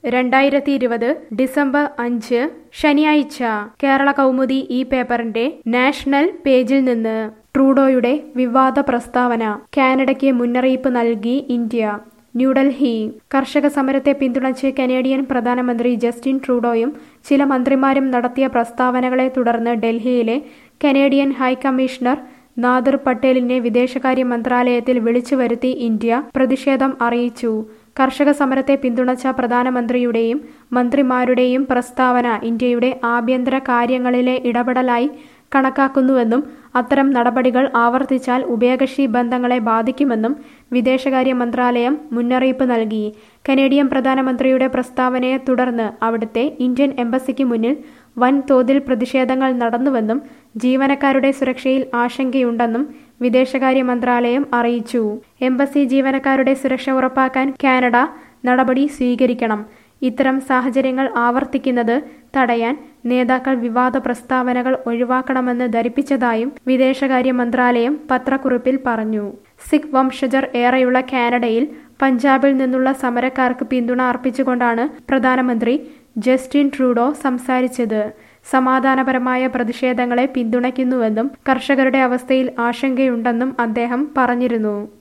രണ്ടായിരത്തി ഇരുപത് ഡിസംബർ അഞ്ച് ശനിയാഴ്ച കേരള കൗമുദി ഈ പേപ്പറിന്റെ നാഷണൽ പേജിൽ നിന്ന് ട്രൂഡോയുടെ വിവാദ പ്രസ്താവന കാനഡയ്ക്ക് മുന്നറിയിപ്പ് നൽകി ഇന്ത്യ ന്യൂഡൽഹി കർഷക സമരത്തെ പിന്തുണച്ച് കനേഡിയൻ പ്രധാനമന്ത്രി ജസ്റ്റിൻ ട്രൂഡോയും ചില മന്ത്രിമാരും നടത്തിയ പ്രസ്താവനകളെ തുടർന്ന് ഡൽഹിയിലെ കനേഡിയൻ ഹൈക്കമ്മീഷണർ നാദിർ പട്ടേലിനെ വിദേശകാര്യ മന്ത്രാലയത്തിൽ വിളിച്ചു വരുത്തി ഇന്ത്യ പ്രതിഷേധം അറിയിച്ചു കർഷക സമരത്തെ പിന്തുണച്ച പ്രധാനമന്ത്രിയുടെയും മന്ത്രിമാരുടെയും പ്രസ്താവന ഇന്ത്യയുടെ ആഭ്യന്തര കാര്യങ്ങളിലെ ഇടപെടലായി കണക്കാക്കുന്നുവെന്നും അത്തരം നടപടികൾ ആവർത്തിച്ചാൽ ഉഭയകക്ഷി ബന്ധങ്ങളെ ബാധിക്കുമെന്നും വിദേശകാര്യ മന്ത്രാലയം മുന്നറിയിപ്പ് നൽകി കനേഡിയൻ പ്രധാനമന്ത്രിയുടെ പ്രസ്താവനയെ തുടർന്ന് അവിടുത്തെ ഇന്ത്യൻ എംബസിക്ക് മുന്നിൽ വൻതോതിൽ പ്രതിഷേധങ്ങൾ നടന്നുവെന്നും ജീവനക്കാരുടെ സുരക്ഷയിൽ ആശങ്കയുണ്ടെന്നും വിദേശകാര്യ മന്ത്രാലയം അറിയിച്ചു എംബസി ജീവനക്കാരുടെ സുരക്ഷ ഉറപ്പാക്കാൻ കാനഡ നടപടി സ്വീകരിക്കണം ഇത്തരം സാഹചര്യങ്ങൾ ആവർത്തിക്കുന്നത് തടയാൻ നേതാക്കൾ വിവാദ പ്രസ്താവനകൾ ഒഴിവാക്കണമെന്ന് ധരിപ്പിച്ചതായും വിദേശകാര്യ മന്ത്രാലയം പത്രക്കുറിപ്പിൽ പറഞ്ഞു സിഖ് വംശജർ ഏറെയുള്ള കാനഡയിൽ പഞ്ചാബിൽ നിന്നുള്ള സമരക്കാർക്ക് പിന്തുണ അർപ്പിച്ചുകൊണ്ടാണ് പ്രധാനമന്ത്രി ജസ്റ്റിൻ ട്രൂഡോ സംസാരിച്ചത് സമാധാനപരമായ പ്രതിഷേധങ്ങളെ പിന്തുണയ്ക്കുന്നുവെന്നും കർഷകരുടെ അവസ്ഥയിൽ ആശങ്കയുണ്ടെന്നും അദ്ദേഹം പറഞ്ഞിരുന്നു